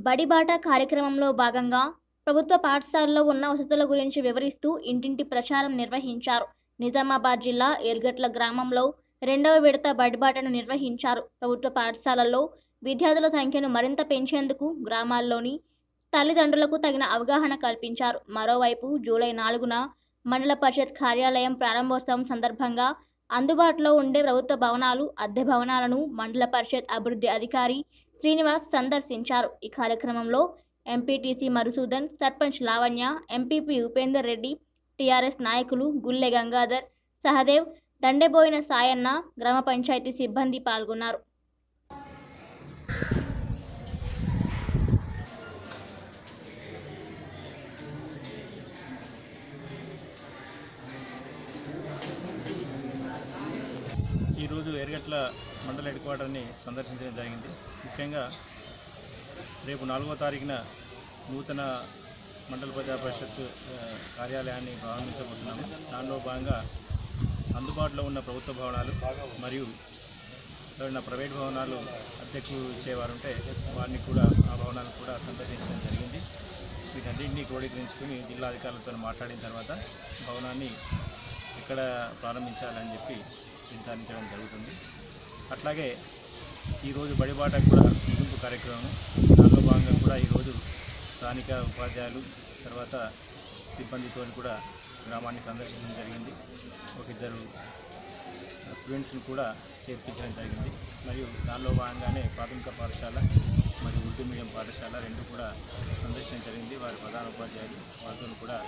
బడిబాట కార్యక్రమంలో భాగంగా ప్రభుత్వ పాఠశాలలో ఉన్న వసతుల గురించి వివరిస్తూ ఇంటింటి ప్రచారం నిర్వహించారు నిజామాబాద్ జిల్లా ఎర్గట్ల గ్రామంలో రెండవ విడత బడిబాటను నిర్వహించారు ప్రభుత్వ పాఠశాలల్లో విద్యార్థుల సంఖ్యను మరింత పెంచేందుకు గ్రామాల్లోని తల్లిదండ్రులకు తగిన అవగాహన కల్పించారు మరోవైపు జూలై నాలుగున మండల పరిషత్ కార్యాలయం ప్రారంభోత్సవం సందర్భంగా అందుబాటులో ఉండే ప్రభుత్వ భవనాలు అద్దె భవనాలను మండల పరిషత్ అభివృద్ధి అధికారి శ్రీనివాస్ సందర్శించారు ఈ కార్యక్రమంలో MPTC Madhusudan sarpanch Lavanya MPP Upender Reddy TRS నాయకులు గుల్లె గంగాధర్ సహదేవ్ దండెబోయిన సాయన్న గ్రామ పంచాయతీ సిబ్బంది పాల్గొన్నారు ఈరోజు ఎరగట్ల మండల హెడ్ క్వార్టర్ని సందర్శించడం జరిగింది ముఖ్యంగా రేపు నాలుగో తారీఖున నూతన మండల ప్రజా పరిషత్ ఆ, కార్యాలయాన్ని ప్రారంభించబోతున్నాము దానిలో భాగంగా అందుబాటులో ఉన్న ప్రభుత్వ భవనాలు మరియు ఎవరైనా ప్రైవేట్ భవనాలు అద్దెకు ఇచ్చేవారు ఉంటే వారిని కూడా ఆ భవనాలను కూడా సందర్శించడం జరిగింది వీటన్నింటినీ క్రోడీకరించుకుని జిల్లా అధికారులతో మాట్లాడిన తర్వాత భవనాన్ని ఎక్కడ ప్రారంభించాలని చెప్పి నిర్ధారించడం జరుగుతుంది అట్లాగే ఈరోజు బడిబాట కూడా ముగింపు కార్యక్రమం దానిలో భాగంగా కూడా ఈరోజు స్థానిక ఉపాధ్యాయులు తర్వాత సిబ్బందితో కూడా గ్రామాన్ని సందర్శించడం జరిగింది ఒక ఇద్దరు స్టూడెంట్స్ని కూడా చేర్పించడం జరిగింది మరియు దానిలో భాగంగానే ప్రాథమిక పాఠశాల మరియు ఉర్దూ మీడియం పాఠశాల రెండు కూడా సందర్శించడం జరిగింది వారి ప్రధాన ఉపాధ్యాయులు వారితో కూడా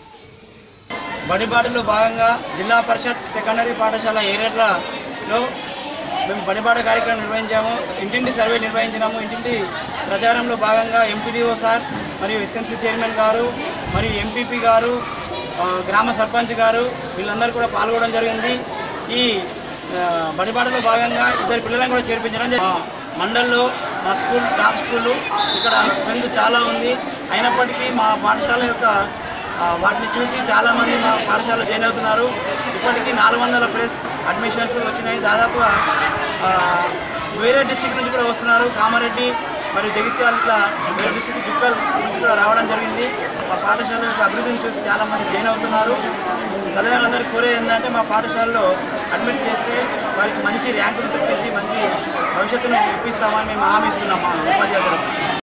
బడిబాటలో భాగంగా జిల్లా పరిషత్ సెకండరీ పాఠశాల ఏరేట్లలో మేము బడిబాట కార్యక్రమం నిర్వహించాము ఇంటింటి సర్వే నిర్వహించినాము ఇంటింటి ప్రచారంలో భాగంగా ఎంపీడీఓ సార్ మరియు ఎస్ఎంసీ చైర్మన్ గారు మరియు ఎంపీపీ గారు ఆ, గ్రామ సర్పంచ్ గారు వీళ్ళందరూ కూడా పాల్గొనడం జరిగింది ఈ ఆ, బడిబాటలో భాగంగా ఇద్దరు పిల్లలను కూడా చేర్పించడం జరిగింది మండల్లో మా స్కూల్ టాప్ స్కూల్ ఇక్కడ స్ట్రెంత్ చాలా ఉంది అయినప్పటికీ మా పాఠశాల యొక్క ఆ, వాటిని చూసి చాలామంది మా పాఠశాలలో జాయిన్ అవుతున్నారు ఇప్పటికీ నాలుగు వందల ప్లస్ అడ్మిషన్స్ వచ్చినాయి దాదాపుగా ఆ, వేరే డిస్టిక్ నుంచి కూడా వస్తున్నారు కామారెడ్డి మరియు జగిత్యాల ఇట్లా వేరే డిస్టిక్ జుక్కల్ నుంచి కూడా రావడం జరిగింది మా పాఠశాల యొక్క అభివృద్ధిని చూసి చాలామంది జాయిన్ అవుతున్నారు తల్లిదండ్రులందరికీ కోరేది ఏంటంటే మా పాఠశాలలో అడ్మిట్ చేస్తే వారికి మంచి ర్యాంకులు తెప్పించి మంచి భవిష్యత్తును ఇప్పిస్తామని మేము హామీ ఇస్తున్నాం మా ఉపాధ్యాయులకు